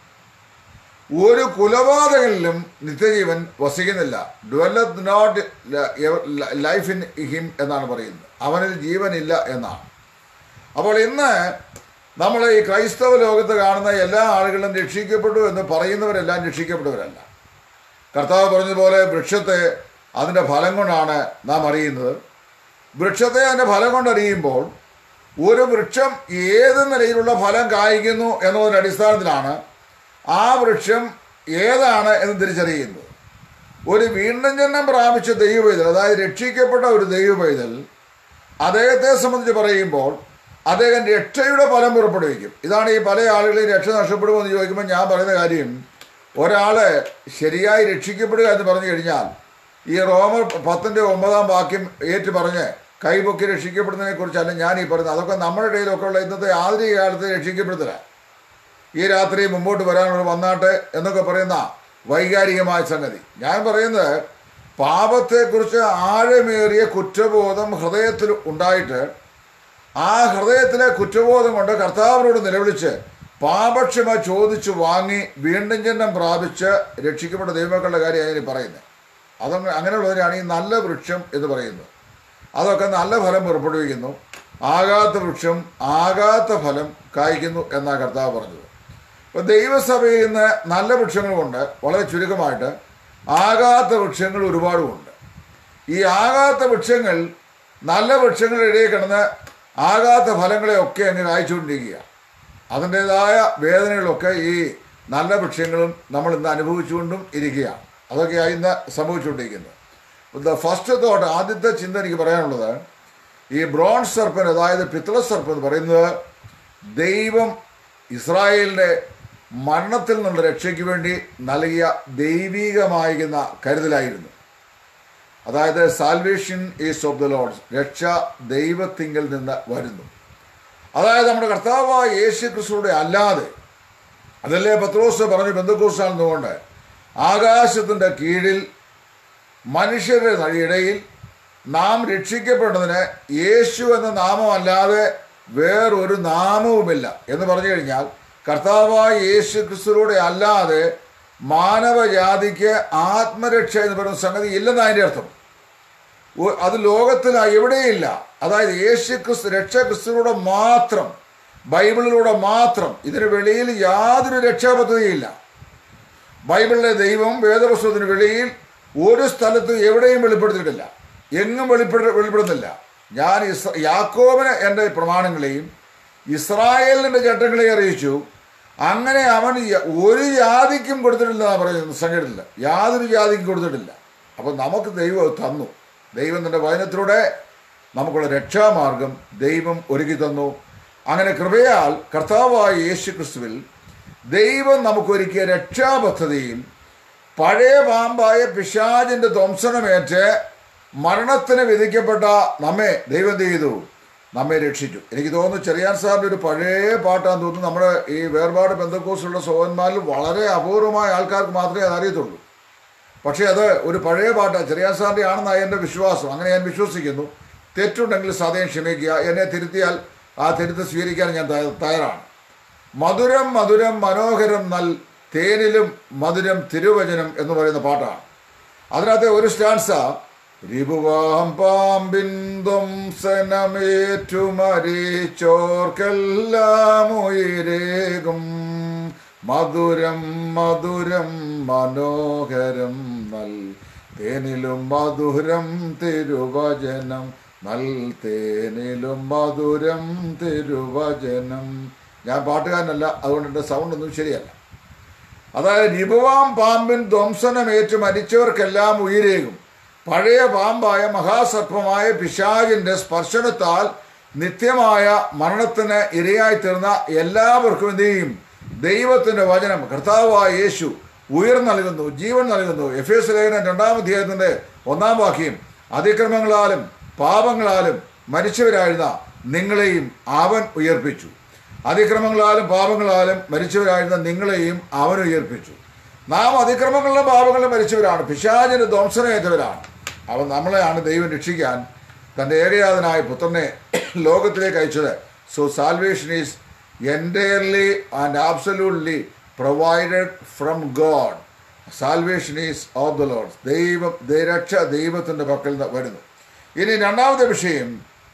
S1: ഒരു കുലപാതകനിലും നിത്യജീവൻ വസിക്കുന്നില്ല dwelleth not life in him എന്നാണ് പറയുന്നത് അവനിൽ ജീവനില്ല എന്നാണ് അപ്പോൾ ഇന്ന് നമ്മൾ ഈ ക്രൈസ്തവ ലോകത്ത് കാണുന്ന എല്ലാ ആളുകളും രക്ഷിക്കപ്പെട്ടു എന്ന് പറയുന്നവരെല്ലാം രക്ഷിക്കപ്പെട്ടവരല്ല കർത്താവ് പറഞ്ഞതുപോലെ വൃക്ഷത്തെ അതിൻ്റെ ഫലം കൊണ്ടാണ് നാം അറിയുന്നത് വൃക്ഷത്തെ അതിൻ്റെ ഫലം കൊണ്ട് അറിയുമ്പോൾ ഒരു വൃക്ഷം ഏത് നിലയിലുള്ള ഫലം കായ്ക്കുന്നു എന്നതിൻ്റെ അടിസ്ഥാനത്തിലാണ് ആ വൃക്ഷം ഏതാണ് എന്ന് തിരിച്ചറിയുന്നത് ഒരു വീണ്ടും ജന്മം പ്രാപിച്ച ദൈവപൈതൽ അതായത് രക്ഷിക്കപ്പെട്ട ഒരു ദൈവപൈതൽ അദ്ദേഹത്തെ സംബന്ധിച്ച് പറയുമ്പോൾ അദ്ദേഹം രക്ഷയുടെ ഫലം പുറപ്പെടുവിക്കും ഇതാണ് ഈ പല ആളുകളെയും രക്ഷ നഷ്ടപ്പെടുമോ എന്ന് ചോദിക്കുമ്പോൾ ഞാൻ പറയുന്ന കാര്യം ഒരാള് ശരിയായി രക്ഷിക്കപ്പെടുക എന്ന് പറഞ്ഞു കഴിഞ്ഞാൽ ഈ റോമർ പത്തിൻ്റെ ഒമ്പതാം വാക്യം ഏറ്റു പറഞ്ഞ് കൈപൊക്കി രക്ഷിക്കപ്പെടുന്നതിനെ കുറിച്ചല്ല ഞാൻ ഈ പറയുന്നത് അതൊക്കെ നമ്മുടെ ഇടയിലൊക്കെ ഉള്ള ഇന്നത്തെ ആധുനിക കാലത്ത് രക്ഷിക്കപ്പെടുത്തില്ല ഈ രാത്രി മുമ്പോട്ട് വരാനുള്ള വന്നാട്ടെ എന്നൊക്കെ പറയുന്ന വൈകാരികമായ സംഗതി ഞാൻ പറയുന്നത് പാപത്തെക്കുറിച്ച് ആഴമേറിയ കുറ്റബോധം ഹൃദയത്തിൽ ഉണ്ടായിട്ട് ആ ഹൃദയത്തിലെ കുറ്റബോധം കൊണ്ട് കർത്താവിനോട് നിലവിളിച്ച് പാപക്ഷമ ചോദിച്ചു വാങ്ങി വീണ്ടും ജന്മം പ്രാപിച്ച് രക്ഷിക്കപ്പെട്ട ദൈവമക്കളുടെ കാര്യമാണ് ഈ പറയുന്നത് അതങ്ങ് അങ്ങനെയുള്ളവരാണ് ഈ നല്ല വൃക്ഷം എന്ന് പറയുന്നത് അതൊക്കെ നല്ല ഫലം പുറപ്പെടുവിക്കുന്നു ആകാത്ത വൃക്ഷം ആകാത്ത ഫലം കായ്ക്കുന്നു എന്നാണ് കർത്താവ് പറഞ്ഞത് അപ്പോൾ ദൈവസഭയിൽ നിന്ന് നല്ല വൃക്ഷങ്ങളുമുണ്ട് വളരെ ചുരുക്കമായിട്ട് ആകാത്ത വൃക്ഷങ്ങൾ ഒരുപാടുമുണ്ട് ഈ ആകാത്ത വൃക്ഷങ്ങൾ നല്ല വൃക്ഷങ്ങളുടെ ഇടയിൽ കിടന്ന് ആകാത്ത ഫലങ്ങളെയൊക്കെ അങ്ങ് കായ്ച്ചുകൊണ്ടിരിക്കുക അതിൻ്റെതായ വേദനകളൊക്കെ ഈ നല്ല വൃക്ഷങ്ങളും നമ്മൾ ഇന്ന് അനുഭവിച്ചുകൊണ്ടും ഇരിക്കുകയാണ് അതൊക്കെയാണ് ഇന്ന് സംഭവിച്ചുകൊണ്ടിരിക്കുന്നത് ദ ഫസ്റ്റ് തോട്ട് ആദ്യത്തെ ചിന്ത എനിക്ക് പറയാനുള്ളത് ഈ ബ്രോൺസ് സർപ്പൻ അതായത് പിത്തള സർപ്പൻ എന്ന് പറയുന്നത് ദൈവം ഇസ്രായേലിൻ്റെ മരണത്തിൽ നിന്നുള്ള രക്ഷയ്ക്ക് വേണ്ടി നൽകിയ ദൈവികമായിരുന്ന കരുതലായിരുന്നു അതായത് salvation is of the Lord രക്ഷ ദൈവത്തിങ്കിൽ നിന്ന് വരുന്നു അതായത് നമ്മുടെ കർത്താവായ യേശു ക്രിസ്തുവിടെ അല്ലാതെ അതല്ലേ പത്രോസ് പറഞ്ഞു ബന്ധുക്കൂസാണെന്നുകൊണ്ട് ആകാശത്തിൻ്റെ കീഴിൽ മനുഷ്യരുടെ ഇടയിൽ നാം രക്ഷിക്കപ്പെടുന്നതിന് യേശു എന്ന നാമമല്ലാതെ വേറൊരു നാമവുമില്ല എന്ന് പറഞ്ഞു കഴിഞ്ഞാൽ കർത്താവായ യേശു ക്രിസ്തുവിലൂടെ അല്ലാതെ മാനവജാതിക്ക് ആത്മരക്ഷ എന്ന് പറയുന്ന സംഗതി ഇല്ലെന്ന് അതിൻ്റെ അർത്ഥം ഒ- അത് ലോകത്തിൽ എവിടെയില്ല അതായത് യേശു ക്രിസ്തു രക്ഷ ക്രിസ്തുവിലൂടെ മാത്രം ബൈബിളിലൂടെ മാത്രം ഇതിന് വെളിയിൽ യാതൊരു രക്ഷാപദ്ധതിയില്ല ബൈബിളിലെ ദൈവം വേദപുസ്തകത്തിന് വെളിയിൽ ഒരു സ്ഥലത്ത് എവിടെയും വെളിപ്പെടുത്തിയിട്ടില്ല എങ്ങും വെളിപ്പെടു വെളിപ്പെടുന്നില്ല ഞാൻ ഇസ് യാക്കോബിന് എൻ്റെ പ്രമാണങ്ങളെയും ഇസ്രായേലിൻ്റെ ചട്ടങ്ങളെയും അറിയിച്ചു അങ്ങനെ അവൻ യ- ഒരു ജാതിക്കും കൊടുത്തിട്ടില്ല എന്നാണ് പറയുന്നത് സംഘടില്ല യാതൊരു ജാതിക്കും കൊടുത്തിട്ടില്ല അപ്പം നമുക്ക് ദൈവം അത് തന്നു ദൈവം തൻ്റെ വചനത്തിലൂടെ നമുക്കുള്ള രക്ഷാമാർഗം ദൈവം ഒരുക്കി തന്നു അങ്ങനെ കൃപയാൽ കർത്താവായ യേശു ക്രിസ്തുവിൽ ദൈവം നമുക്കൊരുക്കിയ രക്ഷാപദ്ധതിയിൽ പഴയ പാമ്പായ പിശാചിന്റെ ധ്വംസനമേറ്റ് മരണത്തിന് വിധിക്കപ്പെട്ട നമ്മെ ദൈവം എന്ത് ചെയ്തു നമ്മെ രക്ഷിച്ചു എനിക്ക് തോന്നുന്നു ചെറിയാൻ സാറിൻ്റെ ഒരു പഴയ പാട്ടാന്ന് തോന്നുന്നു നമ്മുടെ ഈ വേർപാട് ബന്ധക്കോസുള്ള സോഹന്മാരിൽ വളരെ അപൂർവമായ ആൾക്കാർക്ക് മാത്രമേ അത് അറിയത്തുള്ളൂ പക്ഷേ അത് ഒരു പഴയ പാട്ടാണ് ചെറിയാൻ സാറിൻ്റെ ആണെന്നാണ് എൻ്റെ വിശ്വാസം അങ്ങനെ ഞാൻ വിശ്വസിക്കുന്നു തെറ്റുണ്ടെങ്കിൽ സദയം ക്ഷമിക്കുക എന്നെ തിരുത്തിയാൽ ആ തിരുത്ത് സ്വീകരിക്കാൻ ഞാൻ തയ്യ- തയ്യാറാണ് മധുരം മധുരം മനോഹരം നൽ തേനിലും മധുരം തിരുവചനം എന്ന് പറയുന്ന പാട്ടാണ് അതിനകത്തെ ഒരു സ്റ്റാൻസ രിപുവാം പാമ്പിൻ ധ്വംസനമേറ്റുമരിച്ചോർക്കെല്ലാം ഉയരേകും മധുരം മധുരം മനോഹരം നൽ തേനിലും മധുരം തിരുവചനം നൽ തേനിലും മധുരം തിരുവചനം ഞാൻ പാട്ടുകാരനല്ല അതുകൊണ്ട് എൻ്റെ സൗണ്ട് ഒന്നും ശരിയല്ല അതായത് നിപവാം പാമ്പിൻ ധ്വംസനമേറ്റ് മരിച്ചവർക്കെല്ലാം ഉയരേകും പഴയ പാമ്പായ മഹാസർപ്പമായ പിശാചിന്റെ സ്പർശനത്താൽ നിത്യമായ മരണത്തിന് ഇരയായി തീർന്ന എല്ലാവർക്കും എന്ത് ചെയ്യും ദൈവത്തിന്റെ വചനം കർത്താവായ യേശു ഉയർ നൽകുന്നു ജീവൻ നൽകുന്നു എഫ് എസ് ലേഖനം രണ്ടാം അധ്യായത്തിന്റെ ഒന്നാം വാക്യം അതിക്രമങ്ങളാലും പാപങ്ങളാലും മരിച്ചവരായിരുന്ന നിങ്ങളെയും അവൻ ഉയർപ്പിച്ചു അതിക്രമങ്ങളാലും പാപങ്ങളാലും മരിച്ചവരായിരുന്ന നിങ്ങളെയും അവൻ ഉയർപ്പിച്ചു നാം അതിക്രമങ്ങളിലും പാപങ്ങളിലും മരിച്ചവരാണ് പിശാചിന് ധ്വംസനയേറ്റവരാണ് അവൻ നമ്മളെയാണ് ദൈവം രക്ഷിക്കാൻ തൻ്റെ ഏകയാതനായ പുത്രനെ ലോകത്തിലേക്ക് അയച്ചത് so salvation is entirely and absolutely provided from God salvation is of the Lord ദൈവം ദൈ- രക്ഷ ദൈവത്തിൻ്റെ പക്കൽ നിന്ന് വരുന്നു ഇനി രണ്ടാമത്തെ വിഷയം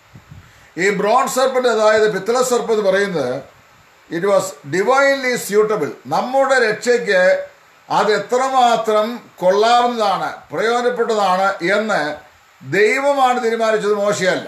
S1: ഈ ബ്രോൺസ് സർപ്പൻ്റ് അതായത് പിത്തള സർപ്പം എന്ന് പറയുന്നത് ഇറ്റ് വാസ് ഡിവൈൻലി സ്യൂട്ടബിൾ നമ്മുടെ രക്ഷയ്ക്ക് അത് എത്രമാത്രം കൊള്ളാവുന്നതാണ് പ്രയോജനപ്പെട്ടതാണ് എന്ന് ദൈവമാണ് തീരുമാനിച്ചത് മോശയല്ല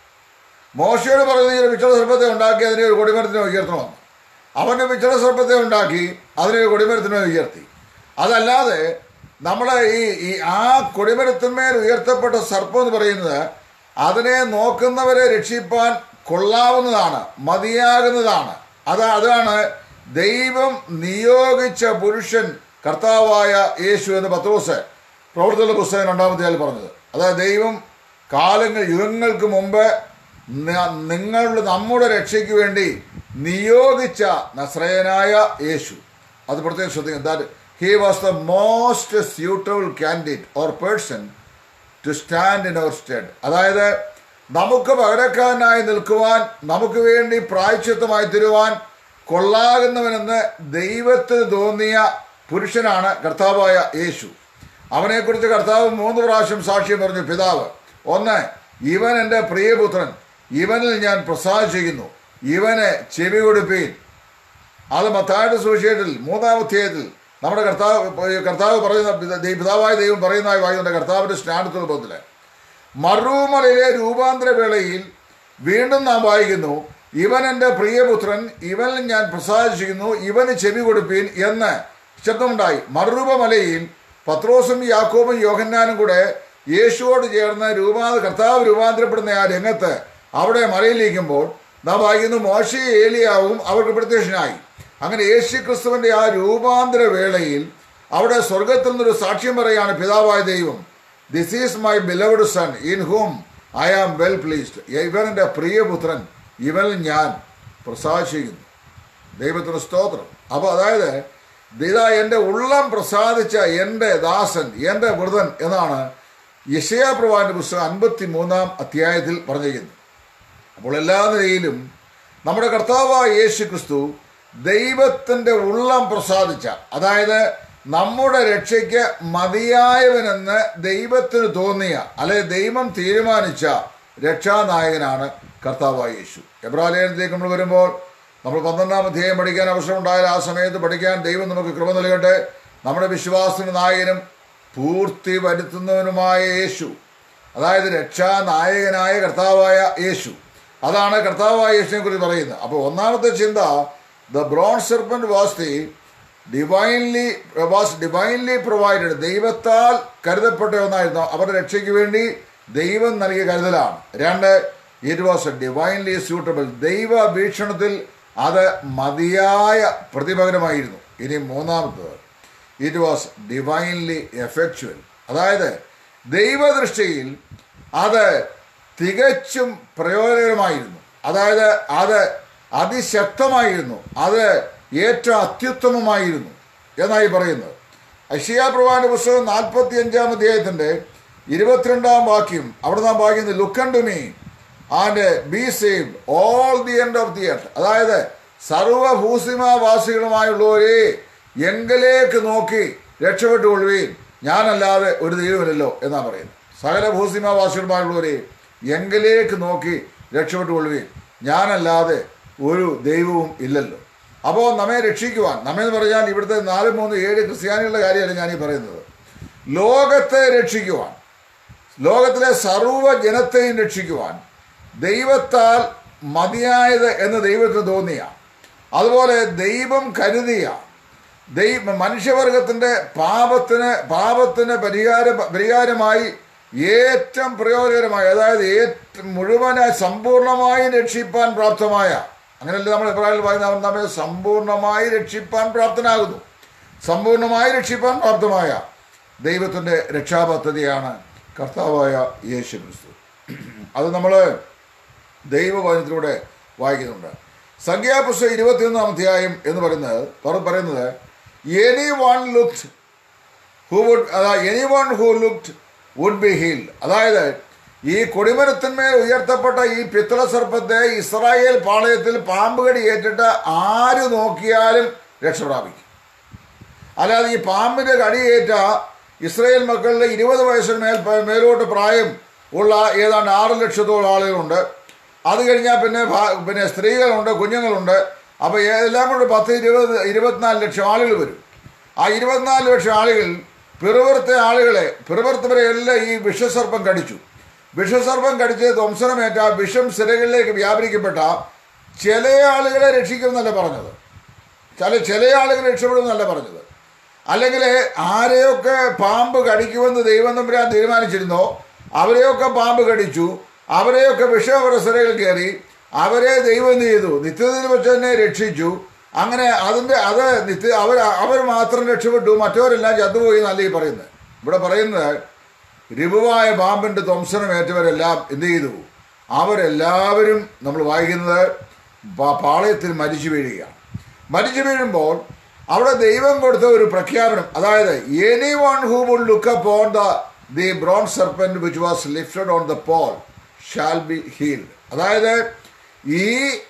S1: മോശയോട് പറയുന്നത് ഇങ്ങനെ പിച്ചള സർപ്പത്തെ ഉണ്ടാക്കി അതിനെ ഒരു കൊടിമരത്തിനെ ഉയർത്തണമെന്ന് അവൻ്റെ പിച്ചള സർപ്പത്തെ ഉണ്ടാക്കി അതിനെ ഒരു കൊടിമരത്തിനെ ഉയർത്തി അതല്ലാതെ നമ്മുടെ ഈ ഈ ആ കൊടിമരത്തിന്മേൽ ഉയർത്തപ്പെട്ട സർപ്പം എന്ന് പറയുന്നത് അതിനെ നോക്കുന്നവരെ രക്ഷിപ്പാൻ കൊള്ളാവുന്നതാണ് മതിയാകുന്നതാണ് അത് അതാണ് ദൈവം നിയോഗിച്ച പുരുഷൻ കർത്താവായ യേശു എന്ന് പത്രോസ് പ്രവർത്തന പുസ്തകം രണ്ടാമത്തെ ആൾ പറഞ്ഞത് അതായത് ദൈവം കാലങ്ങൾ യുഗങ്ങൾക്ക് മുമ്പ് ന- നിങ്ങളുടെ നമ്മുടെ രക്ഷയ്ക്ക് വേണ്ടി നിയോഗിച്ച നസ്രയനായ യേശു അത് പ്രത്യേകം ശ്രദ്ധിക്കും that he was the most suitable candidate or person to stand in our stead അതായത് നമുക്ക് പകരക്കാരനായി നിൽക്കുവാൻ നമുക്ക് വേണ്ടി പ്രായച്ചിത്തമായി തരുവാൻ കൊള്ളാകുന്നവനെന്ന് ദൈവത്തിന് തോന്നിയ പുരുഷനാണ് കർത്താവായ യേശു അവനെക്കുറിച്ച് കർത്താവ് മൂന്ന് പ്രാവശ്യം സാക്ഷ്യം പറഞ്ഞു പിതാവ് ഒന്ന് ഇവൻ എൻ്റെ പ്രിയപുത്രൻ ഇവനിൽ ഞാൻ പ്രസാദിച്ചിരിക്കുന്നു ഇവനെ ചെവി കൊടുപ്പീൻ അത് മത്തായുടെ സുവിശേഷത്തിൽ മൂന്നാം അധ്യായത്തിൽ നമ്മുടെ കർത്താവ് കർത്താവ് പറയുന്ന പിത- ദൈ- പിതാവായ ദൈവം പറയുന്നതായി വായിക്കുന്നുണ്ട് കർത്താവിൻ്റെ സ്നാനത്തിൽ പോകത്തില് മറുമലയിലെ രൂപാന്തര വേളയിൽ വീണ്ടും നാം വായിക്കുന്നു ഇവൻ എൻ്റെ പ്രിയപുത്രൻ ഇവനിൽ ഞാൻ പ്രസാദിച്ചിരിക്കുന്നു ഇവന് ചെവി കൊടുപ്പീൻ എന്ന് ശബ്ദമുണ്ടായി മറുരൂപമലയിൽ പത്രോസും യാക്കോബും യോഹന്നാനും കൂടെ യേശുവോട് ചേർന്ന് രൂപാ കർത്താവ് രൂപാന്തരപ്പെടുന്ന ആ രംഗത്ത് അവിടെ മലയിലിരിക്കുമ്പോൾ നാം വായിക്കുന്നു മോശയും ഏലിയാവും അവർക്ക് പ്രത്യക്ഷനായി അങ്ങനെ യേശു ക്രിസ്തുവിൻ്റെ ആ രൂപാന്തര വേളയിൽ അവിടെ സ്വർഗത്തിൽ നിന്നൊരു സാക്ഷ്യം പറയാണ് പിതാവായ ദൈവം this is my beloved son in whom I am well pleased ഇവൻ എൻ്റെ പ്രിയപുത്രൻ ഇവനിൽ ഞാൻ പ്രസാദിച്ചിരിക്കുന്നു ദൈവത്തിന് സ്തോത്രം അപ്പോൾ അതായത് ഇതാ എൻ്റെ ഉള്ളം പ്രസാദിച്ച എൻ്റെ ദാസൻ എൻ്റെ വൃതൻ എന്നാണ് യശയാപ്രവാന്റെ പുസ്തകം അൻപത്തി മൂന്നാം അധ്യായത്തിൽ പറഞ്ഞിരിക്കുന്നത് അപ്പോൾ എല്ലാ നിലയിലും നമ്മുടെ കർത്താവായ യേശു ക്രിസ്തു ദൈവത്തിൻ്റെ ഉള്ളം പ്രസാദിച്ച അതായത് നമ്മുടെ രക്ഷയ്ക്ക് മതിയായവനെന്ന് ദൈവത്തിന് തോന്നിയ അല്ലെ ദൈവം തീരുമാനിച്ച രക്ഷാനായകനാണ് കർത്താവായ യേശു എബ്രാലയത്തിലേക്ക് നമ്മൾ വരുമ്പോൾ നമ്മൾ പന്ത്രണ്ടാം അധ്യായം പഠിക്കാൻ അവസരമുണ്ടായാൽ ആ സമയത്ത് പഠിക്കാൻ ദൈവം നമുക്ക് കൃപ നൽകട്ടെ നമ്മുടെ വിശ്വാസത്തിന് നായകനും പൂർത്തി വരുത്തുന്നവനുമായ യേശു അതായത് രക്ഷാനായകനായ കർത്താവായ യേശു അതാണ് കർത്താവായ യേശുവിനെ കുറിച്ച് പറയുന്നത് അപ്പോൾ ഒന്നാമത്തെ ചിന്ത the bronze serpent was the divinely was divinely provided ദൈവത്താൽ കരുതപ്പെട്ട ഒന്നായിരുന്നു അവരുടെ രക്ഷയ്ക്ക് വേണ്ടി ദൈവം നൽകിയ കരുതലാണ് രണ്ട് ഇറ്റ് വാസ് ഡിവൈൻലി സ്യൂട്ടബിൾ ദൈവ വീക്ഷണത്തിൽ അത് മതിയായ പ്രതിപകരമായിരുന്നു ഇനി മൂന്നാമത്തത് ഇറ്റ് വാസ് ഡിവൈൻലി എഫക്ച്വൽ അതായത് ദൈവദൃഷ്ടിയിൽ അത് തികച്ചും പ്രയോജനകരമായിരുന്നു അതായത് അത് അതിശക്തമായിരുന്നു അത് ഏറ്റവും അത്യുത്തമമായിരുന്നു എന്നായി പറയുന്നത് അഷിയ പ്രവാന്റെ പുസ്തകം നാൽപ്പത്തി അഞ്ചാം അധ്യായത്തിന്റെ ഇരുപത്തിരണ്ടാം വാക്യം അവിടെ നാം വായിക്കുന്നത് look on to me and be saved all the end of the earth അതായത് സർവഭൂസിമാവാസികളുമായുള്ളവരെ എങ്കിലേക്ക് നോക്കി രക്ഷപ്പെട്ടുകൊള്ളുകയും ഞാനല്ലാതെ ഒരു ദൈവമില്ലല്ലോ എന്നാ പറയുന്നത് സകല ഭൂസിമാവാസികളുമായുള്ളവരെ എങ്കിലേക്ക് നോക്കി രക്ഷപ്പെട്ടുകൊള്ളുകയും ഞാനല്ലാതെ ഒരു ദൈവവും ഇല്ലല്ലോ അപ്പോൾ നമ്മെ രക്ഷിക്കുവാൻ നമ്മെന്ന് പറഞ്ഞാൽ ഇവിടുത്തെ നാല് മൂന്ന് ഏഴ് ക്രിസ്ത്യാനികളുടെ കാര്യമല്ല ഞാനീ പറയുന്നത് ലോകത്തെ രക്ഷിക്കുവാൻ ലോകത്തിലെ സർവ്വ ജനത്തെയും രക്ഷിക്കുവാൻ ദൈവത്താൽ മതിയായത് എന്ന് ദൈവത്തിന് തോന്നിയ അതുപോലെ ദൈവം കരുതിയ ദൈവ മനുഷ്യവർഗത്തിൻ്റെ പാപത്തിന് പാപത്തിന് പരിഹാര പരിഹാരമായി ഏറ്റവും പ്രയോജനകരമായ അതായത് ഏറ്റവും മുഴുവനായി സമ്പൂർണമായി രക്ഷിപ്പാൻ പ്രാപ്തമായ അങ്ങനെയല്ലേ നമ്മൾ എബ്രാഹിൽ പറയുന്ന അവൻ നമ്മെ സമ്പൂർണമായി രക്ഷിപ്പാൻ പ്രാപ്തനാകുന്നു സമ്പൂർണമായി രക്ഷിപ്പാൻ പ്രാപ്തമായ ദൈവത്തിൻ്റെ രക്ഷാപദ്ധതിയാണ് കർത്താവായ യേശു ക്രിസ്തു അത് നമ്മൾ ദൈവവചനത്തിലൂടെ വായിക്കുന്നുണ്ട് സംഖ്യാപുസ്തകം ഇരുപത്തിയൊന്നാം അധ്യായം എന്ന് പറയുന്നത് പറ- പറയുന്നത് anyone looked who would അതായത് anyone who looked would be healed അതായത് ഈ കൊടിമരത്തിന്മേൽ ഉയർത്തപ്പെട്ട ഈ പിത്തള സർപ്പത്തെ ഇസ്രായേൽ പാളയത്തിൽ പാമ്പ് കടി ഏറ്റിട്ട് ആര് നോക്കിയാലും രക്ഷപ്രാപിക്കും അല്ലാതെ ഈ പാമ്പിന്റെ കടിയേറ്റ ഇസ്രായേൽ മക്കളുടെ ഇരുപത് വയസ്സിന് മേൽ മേലോട്ട് പ്രായം ഉള്ള ഏതാണ്ട് ആറ് ലക്ഷത്തോളം ആളുകളുണ്ട് അത് കഴിഞ്ഞാൽ പിന്നെ ഭാ- പിന്നെ സ്ത്രീകളുണ്ട് കുഞ്ഞുങ്ങളുണ്ട് അപ്പോൾ എല്ലാം കൂടെ പത്ത് ഇരുപത് ഇരുപത്തിനാല് ലക്ഷം ആളുകൾ വരും ആ ഇരുപത്തിനാല് ലക്ഷം ആളുകൾ പിറുവിറുത്ത ആളുകളെ പിറുവിറുത്തവരെ എല്ലാം ഈ വിഷസർപ്പം കടിച്ചു വിഷസർപ്പം കടിച്ച് ധ്വംസനമേറ്റ വിഷം സിരകളിലേക്ക് വ്യാപരിക്കപ്പെട്ട ചില ആളുകളെ രക്ഷിക്കുമെന്നല്ല പറഞ്ഞത് ചില ചില ആളുകൾ രക്ഷപ്പെടുമെന്നല്ല പറഞ്ഞത് അല്ലെങ്കിൽ ആരെയൊക്കെ പാമ്പ് കടിക്കുമെന്ന് ദൈവം തമ്പുരാൻ തീരുമാനിച്ചിരുന്നോ അവരെയൊക്കെ പാമ്പ് കടിച്ചു അവരെയൊക്കെ വിഷവരസരയിൽ കയറി അവരെ ദൈവം എന്ത് ചെയ്തു നിത്യത്തിൽ വെച്ച് തന്നെ രക്ഷിച്ചു അങ്ങനെ അതിൻ്റെ അത് നിത്യ അവർ അവർ മാത്രം രക്ഷപ്പെട്ടു മറ്റവരെല്ലാം ചത്തുപോയി എന്നല്ല ഈ പറയുന്നത് ഇവിടെ പറയുന്നത് രിപുവായ പാമ്പിൻ്റെ ധ്വംസനമേറ്റവരെല്ലാം എന്ത് ചെയ്തു അവരെല്ലാവരും നമ്മൾ വായിക്കുന്നത് പാ- പാളയത്തിൽ മരിച്ചു വീഴുകയാണ് മരിച്ചു വീഴുമ്പോൾ അവിടെ ദൈവം കൊടുത്ത ഒരു പ്രഖ്യാപനം അതായത് anyone who would look upon the the bronze serpent which was lifted on the pole shall be healed അതായത് ഈ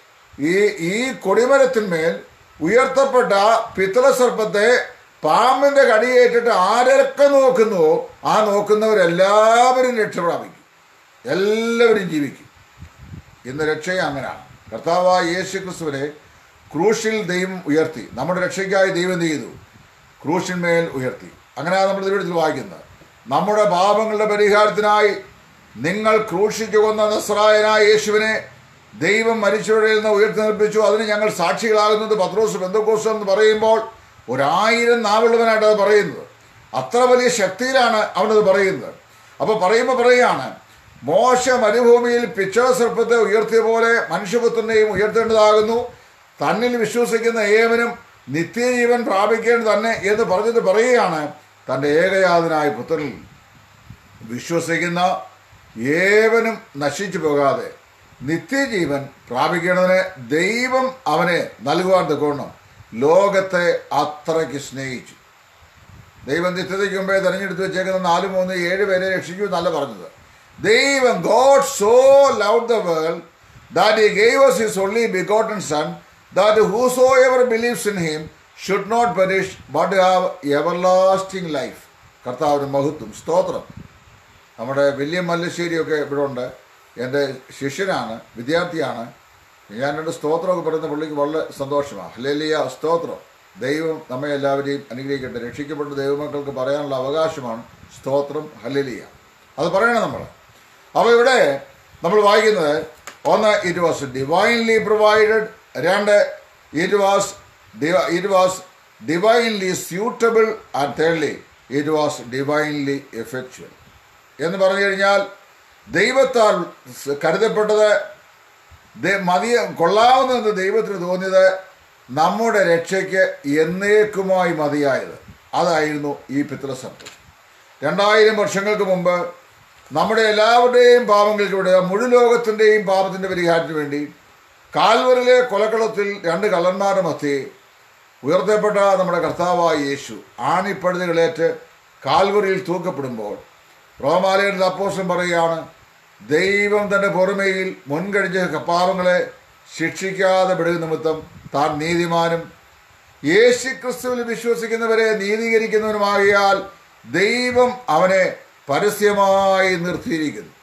S1: ഈ ഈ കൊടിമരത്തിന്മേൽ ഉയർത്തപ്പെട്ട പിത്തള സർപ്പത്തെ പാമ്പിന്റെ കടിയേറ്റിട്ട് ആരൊക്കെ നോക്കുന്നുവോ ആ നോക്കുന്നവരെല്ലാവരും രക്ഷപ്രാപിക്കും എല്ലാവരും ജീവിക്കും ഇന്ന് രക്ഷയും അങ്ങനെയാണ് കർത്താവായ യേശു ക്രിസ്തുവിനെ ക്രൂശിൽ ദൈവം ഉയർത്തി നമ്മുടെ രക്ഷയ്ക്കായി ദൈവം എന്ത് ചെയ്തു ക്രൂശിന്മേൽ ഉയർത്തി അങ്ങനെയാണ് നമ്മൾ ദൈവത്തിൽ വായിക്കുന്നത് നമ്മുടെ പാപങ്ങളുടെ പരിഹാരത്തിനായി നിങ്ങൾ ക്രൂശിച്ചു കൊന്ന നസ്രായനായ യേശുവിനെ ദൈവം മരിച്ചവരിൽ നിന്ന് ഉയർത്തി നിർപ്പിച്ചു അതിന് ഞങ്ങൾ സാക്ഷികളാകുന്നത് പത്രോസ് ബന്ധുക്കോസ് എന്ന് പറയുമ്പോൾ ഒരായിരം നാവുള്ളവനായിട്ട് അത് പറയുന്നത് അത്ര വലിയ ശക്തിയിലാണ് അവനത് പറയുന്നത് അപ്പോൾ പറയുമ്പോൾ പറയുകയാണ് മോശ മരുഭൂമിയിൽ പിച്ചള സർപ്പത്തെ ഉയർത്തിയ പോലെ മനുഷ്യപുത്രനെയും ഉയർത്തേണ്ടതാകുന്നു തന്നിൽ വിശ്വസിക്കുന്ന ഏവനും നിത്യജീവൻ പ്രാപിക്കേണ്ടത് തന്നെ എന്ന് പറഞ്ഞിട്ട് പറയുകയാണ് തൻ്റെ ഏകയാതനായ പുത്രനിൽ വിശ്വസിക്കുന്ന ഏവനും നശിച്ചു പോകാതെ നിത്യജീവൻ പ്രാപിക്കേണ്ടതിന് ദൈവം അവനെ നൽകുവാൻ തക്കോണം ലോകത്തെ അത്രയ്ക്ക് സ്നേഹിച്ചു ദൈവം നിത്യതയ്ക്ക് മുമ്പേ തെരഞ്ഞെടുത്ത് വെച്ചേക്കുന്ന നാല് മൂന്ന് ഏഴ് പേരെ രക്ഷിക്കൂ എന്നല്ല പറഞ്ഞത് ദൈവം God so love the world that he gave us his only begotten son that whosoever believes in him should not perish but have everlasting life കർത്താവിന് മഹത്വം സ്തോത്രം നമ്മുടെ വില്യം മല്ലശ്ശേരിയൊക്കെ ഇവിടെ ഉണ്ട് എൻ്റെ ശിഷ്യനാണ് വിദ്യാർത്ഥിയാണ് ഞാൻ രണ്ട് സ്തോത്രമൊക്കെ പറയുന്ന പുള്ളിക്ക് വളരെ സന്തോഷമാണ് ഹലേലിയ സ്തോത്രം ദൈവം നമ്മെ എല്ലാവരെയും അനുഗ്രഹിക്കട്ടെ രക്ഷിക്കപ്പെട്ട ദൈവമക്കൾക്ക് പറയാനുള്ള അവകാശമാണ് സ്തോത്രം ഹലേലിയ അത് പറയണം നമ്മൾ അപ്പോൾ ഇവിടെ നമ്മൾ വായിക്കുന്നത് ഒന്ന് ഇറ്റ് വാസ് ഡിവൈൻലി പ്രൊവൈഡഡ് രണ്ട് it was it was divinely suitable and thirdly it was divinely effectual എന്ന് പറഞ്ഞു കഴിഞ്ഞാൽ ദൈവത്താൽ സ് കരുതപ്പെട്ടത് ദേ- മതിയ കൊള്ളാവുന്നതെന്ന് ദൈവത്തിന് തോന്നിയത് നമ്മുടെ രക്ഷയ്ക്ക് എന്നേക്കുമായി മതിയായത് അതായിരുന്നു ഈ പിതൃസർപ്പം രണ്ടായിരം വർഷങ്ങൾക്ക് മുമ്പ് നമ്മുടെ എല്ലാവരുടെയും പാപങ്ങൾക്ക് ഇവിടെ മുഴു ലോകത്തിൻ്റെയും പാപത്തിൻ്റെ പരിഹാരത്തിന് വേണ്ടി കാൽവറിലെ കൊലക്കളത്തിൽ രണ്ട് കള്ളന്മാരുടെ മധ്യേ ഉയർത്തപ്പെട്ട നമ്മുടെ കർത്താവായ യേശു ആണിപ്പഴുതുകളേറ്റ് കാൽവറിയിൽ തൂക്കപ്പെടുമ്പോൾ റോമാലയുടെ അപ്പോസ്റ്റൻ പറയുകയാണ് ദൈവം തൻ്റെ പുറമേയിൽ മുൻകഴിഞ്ഞ പാപങ്ങളെ ശിക്ഷിക്കാതെ വിടുക നിമിത്തം താൻ നീതിമാനും യേശു ക്രിസ്തുവിൽ വിശ്വസിക്കുന്നവരെ നീതീകരിക്കുന്നവനുമാകിയാൽ ദൈവം അവനെ പരസ്യമായി നിർത്തിയിരിക്കുന്നു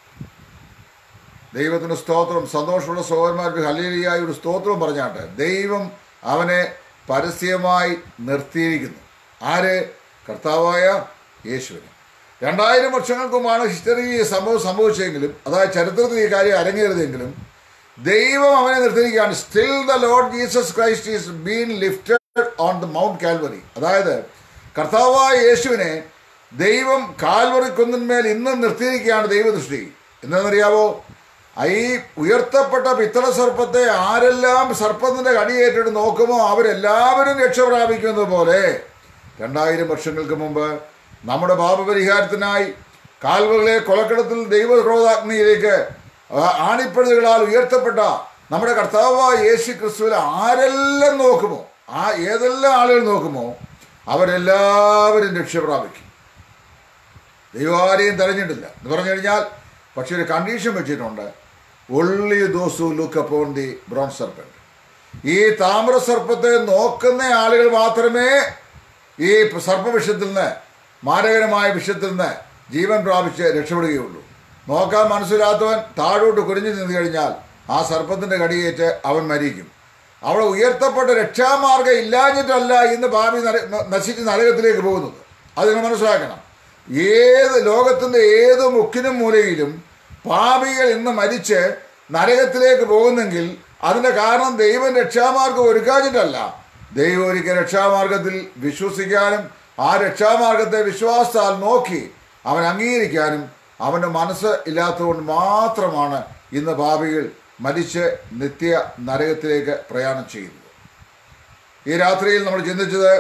S1: ദൈവത്തിന് സ്തോത്രം സന്തോഷമുള്ള സഹോദരന്മാർക്ക് ഹലേലിയായി ഒരു സ്തോത്രം പറഞ്ഞാട്ടെ ദൈവം അവനെ പരസ്യമായി നിർത്തിയിരിക്കുന്നു ആര് കർത്താവായ യേശുവിന് രണ്ടായിരം വർഷങ്ങൾക്ക് മുമ്പാണ് ഹിസ്റ്ററി ഈ സംഭവം സംഭവിച്ചെങ്കിലും അതായത് ചരിത്രത്തിൽ ഈ കാര്യം അരങ്ങേറിയതെങ്കിലും ദൈവം അവനെ നിർത്തിയിരിക്കുകയാണ് still the Lord Jesus Christ is been lifted on the Mount Calvary അതായത് കർത്താവായ യേശുവിനെ ദൈവം കാൽവറി കുന്നിന്മേൽ ഇന്നും നിർത്തിയിരിക്കുകയാണ് ദൈവദൃഷ്ടി എന്തെന്നറിയാവോ ഈ ഉയർത്തപ്പെട്ട പിത്തള സർപ്പത്തെ ആരെല്ലാം സർപ്പത്തിന്റെ കടിയേറ്റിട്ട് നോക്കുമോ അവരെല്ലാവരും രക്ഷ പ്രാപിക്കുന്നത് പോലെ രണ്ടായിരം വർഷങ്ങൾക്ക് മുമ്പ് നമ്മുടെ പാപപരിഹാരത്തിനായി കാൽവകളെ കൊലക്കടത്തിൽ ദൈവക്രോധാഗ്നിയിലേക്ക് ആ- ആണിപ്പഴുതുകളാൽ ഉയർത്തപ്പെട്ട നമ്മുടെ കർത്താവായ യേശു ക്രിസ്തുവിൽ ആരെല്ലാം നോക്കുമോ ആ ഏതെല്ലാം ആളുകൾ നോക്കുമോ അവരെല്ലാവരും രക്ഷ പ്രാപിക്കും ദൈവം ആരെയും തെരഞ്ഞിട്ടില്ല എന്ന് പറഞ്ഞു കഴിഞ്ഞാൽ പക്ഷെ ഒരു കണ്ടീഷൻ വെച്ചിട്ടുണ്ട് only those look upon the bronze serpent ഈ താമ്ര സർപ്പത്തെ നോക്കുന്ന ആളുകൾ മാത്രമേ ഈ സർപ്പവിഷത്തിൽ നിന്ന് മാരകരമായ വിഷത്തിൽ നിന്ന് ജീവൻ പ്രാപിച്ച് രക്ഷപ്പെടുകയുള്ളൂ നോക്കാൻ മനസ്സിലാത്തവൻ താഴോട്ട് കുരിഞ്ഞു നിന്ന് കഴിഞ്ഞാൽ ആ സർപ്പത്തിന്റെ കടിയേറ്റ് അവൻ മരിക്കും അവിടെ ഉയർത്തപ്പെട്ട രക്ഷാമാർഗം ഇല്ലാഞ്ഞിട്ടല്ല ഇന്ന് പാപി നര- നശിച്ച് നരകത്തിലേക്ക് പോകുന്നത് അത് നിങ്ങൾ മനസ്സിലാക്കണം ഏത് ലോകത്തിന്റെ ഏത് മുക്കിനും മൂലയിലും പാപികൾ ഇന്ന് മരിച്ച് നരകത്തിലേക്ക് പോകുന്നെങ്കിൽ അതിന്റെ കാരണം ദൈവം രക്ഷാമാർഗം ഒരുക്കാഞ്ഞിട്ടല്ല ദൈവം ഒരിക്കൽ രക്ഷാമാർഗത്തിൽ വിശ്വസിക്കാനും ആ രക്ഷാമാർഗത്തെ വിശ്വാസത്താൽ നോക്കി അവൻ അംഗീകരിക്കാനും അവൻ്റെ മനസ്സ് ഇല്ലാത്തതുകൊണ്ട് മാത്രമാണ് ഇന്ന് പാപികൾ മരിച്ച് നിത്യ നരകത്തിലേക്ക് പ്രയാണം ചെയ്യുന്നത് ഈ രാത്രിയിൽ നമ്മൾ ചിന്തിച്ചത്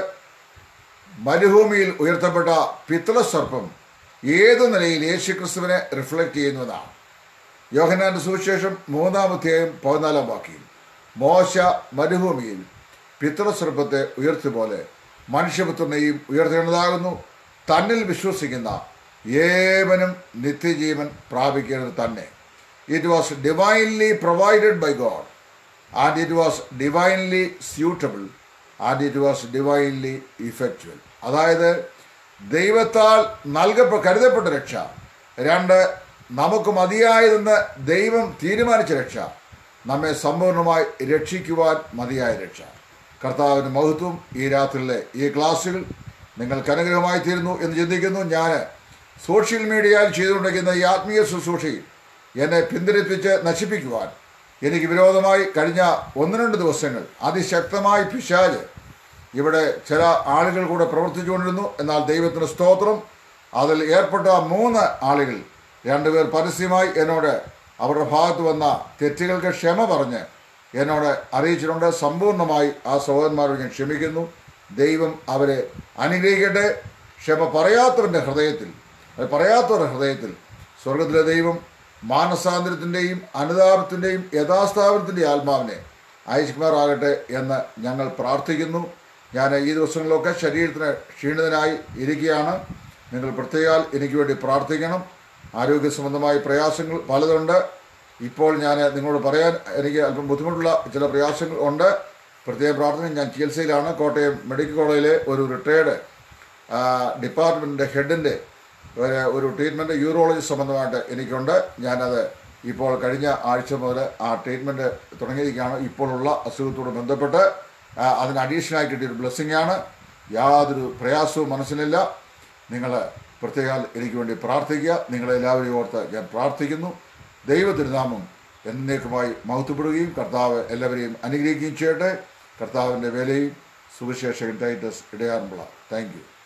S1: മരുഭൂമിയിൽ ഉയർത്തപ്പെട്ട പിത്തള സർപ്പം ഏത് നിലയിൽ യേശുക്രിസ്തുവിനെ റിഫ്ലക്റ്റ് ചെയ്യുന്നതാണ് യോഹനാന്റെ സുവിശേഷം മൂന്നാം അധ്യായം പതിനാലാം വാക്യം മോശ മരുഭൂമിയിൽ പിത്തള സർപ്പത്തെ ഉയർത്തിയ പോലെ മനുഷ്യപുത്രനെയും ഉയർത്തേണ്ടതാകുന്നു തന്നിൽ വിശ്വസിക്കുന്ന ഏവനും നിത്യജീവൻ പ്രാപിക്കേണ്ടത് തന്നെ it was divinely provided by God and it was divinely suitable and it was divinely effectual അതായത് ദൈവത്താൽ നൽകപ്പെ കരുതപ്പെട്ട രക്ഷ രണ്ട് നമുക്ക് മതിയായതെന്ന് ദൈവം തീരുമാനിച്ച രക്ഷ നമ്മെ സമ്പൂർണ്ണമായി രക്ഷിക്കുവാൻ മതിയായ രക്ഷ കർത്താവിന് മഹത്വം ഈ രാത്രിയിലെ ഈ ക്ലാസ്സുകൾ നിങ്ങൾക്ക് അനുഗ്രഹമായി തീരുന്നു എന്ന് ചിന്തിക്കുന്നു ഞാൻ സോഷ്യൽ മീഡിയയിൽ ചെയ്തുകൊണ്ടിരിക്കുന്ന ഈ ആത്മീയ ശുശ്രൂഷയിൽ എന്നെ പിന്തിരിപ്പിച്ച് നശിപ്പിക്കുവാൻ എനിക്ക് വിരോധമായി കഴിഞ്ഞ ഒന്ന് രണ്ട് ദിവസങ്ങൾ അതിശക്തമായി പിശാജ് ഇവിടെ ചില ആളുകൾ കൂടെ പ്രവർത്തിച്ചുകൊണ്ടിരുന്നു എന്നാൽ ദൈവത്തിന് സ്തോത്രം അതിൽ ഏർപ്പെട്ട മൂന്ന് ആളുകൾ രണ്ടുപേർ പരസ്യമായി എന്നോട് അവരുടെ ഭാഗത്ത് വന്ന തെറ്റുകൾക്ക് ക്ഷമ പറഞ്ഞ് എന്നോട് അറിയിച്ചിട്ടുണ്ട് സമ്പൂർണ്ണമായി ആ സഹോദരന്മാരോട് ഞാൻ ക്ഷമിക്കുന്നു ദൈവം അവരെ അനുഗ്രഹിക്കട്ടെ ക്ഷമ പറയാത്തവൻ്റെ ഹൃദയത്തിൽ അത് പറയാത്തവരുടെ ഹൃദയത്തിൽ സ്വർഗത്തിലെ ദൈവം മാനസാന്തരത്തിൻ്റെയും അനുതാപത്തിൻ്റെയും യഥാസ്ഥാപനത്തിൻ്റെ ആത്മാവിനെ അയച്ചുമാറാകട്ടെ എന്ന് ഞങ്ങൾ പ്രാർത്ഥിക്കുന്നു ഞാൻ ഈ ദിവസങ്ങളിലൊക്കെ ശരീരത്തിന് ക്ഷീണിതനായി ഇരിക്കുകയാണ് നിങ്ങൾ പ്രത്യേകാൽ എനിക്ക് വേണ്ടി പ്രാർത്ഥിക്കണം ആരോഗ്യ സംബന്ധമായ പ്രയാസങ്ങൾ പലതുണ്ട് ഇപ്പോൾ ഞാൻ നിങ്ങളോട് പറയാൻ എനിക്ക് അല്പം ബുദ്ധിമുട്ടുള്ള ചില പ്രയാസങ്ങൾ ഉണ്ട് പ്രത്യേക പ്രാർത്ഥന ഞാൻ ചികിത്സയിലാണ് കോട്ടയം മെഡിക്കൽ കോളേജിലെ ഒരു റിട്ടയർഡ് ഡിപ്പാർട്ട്മെൻറ്റിൻ്റെ ഹെഡിൻ്റെ ഒരു ഒരു ട്രീറ്റ്മെൻറ്റ് യൂറോളജി സംബന്ധമായിട്ട് എനിക്കുണ്ട് ഞാനത് ഇപ്പോൾ കഴിഞ്ഞ ആഴ്ച മുതൽ ആ ട്രീറ്റ്മെൻറ്റ് തുടങ്ങിയിരിക്കുകയാണ് ഇപ്പോഴുള്ള അസുഖത്തോട് ബന്ധപ്പെട്ട് ആ, അതിന് അഡീഷണലായി കിട്ടിയൊരു ബ്ലെസ്സിങ് ആണ് യാതൊരു പ്രയാസവും മനസ്സിലില്ല നിങ്ങൾ പ്രത്യേകം എനിക്ക് വേണ്ടി പ്രാർത്ഥിക്കുക നിങ്ങളെല്ലാവരെയും ഓർത്ത് ഞാൻ പ്രാർത്ഥിക്കുന്നു ദൈവ തിരുനാമം എന്നേക്കുമായി മഹത്വപ്പെടുകയും കർത്താവ് എല്ലാവരെയും അനുഗ്രഹിക്കുകയും ചെയ്യട്ടെ കർത്താവിൻ്റെ വേലയും സുവിശേഷകൻ ടൈറ്റസ് ഇടയാറുമ്പോൾ താങ്ക് യു